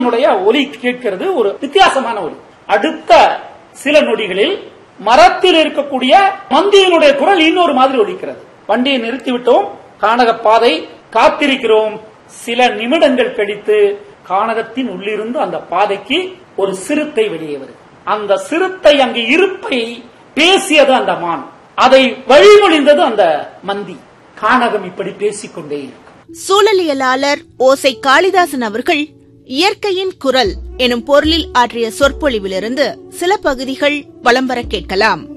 உன்னுடைய ஒலி கேட்கிறது ஒரு வித்தியாசமான ஒலி அடுத்த சில நொடிகளில் மரத்தில் இருக்கக்கூடிய மந்தியினுடைய குரல் இன்னொரு மாதிரி ஒலிக்கிறது வண்டியை நிறுத்திவிட்டோம் கானக பாதை காத்திருக்கிறோம் சில நிமிடங்கள் கழித்து கானகத்தின் உள்ளிருந்து அந்த பாதைக்கு ஒரு சிறுத்தை வெளியே வருது அந்த சிறுத்தை அங்கு இருப்பை பேசியது அந்த மான் அதை வழிமொழிந்தது அந்த மந்தி கானகம் இப்படி பேசிக்கொண்டே இருக்கு சூழலியலாளர் ஓசை காளிதாசன் அவர்கள் இயற்கையின் குரல் எனும் பொருளில் ஆற்றிய சொற்பொழிவிலிருந்து சில பகுதிகள் வலம் வர கேட்கலாம்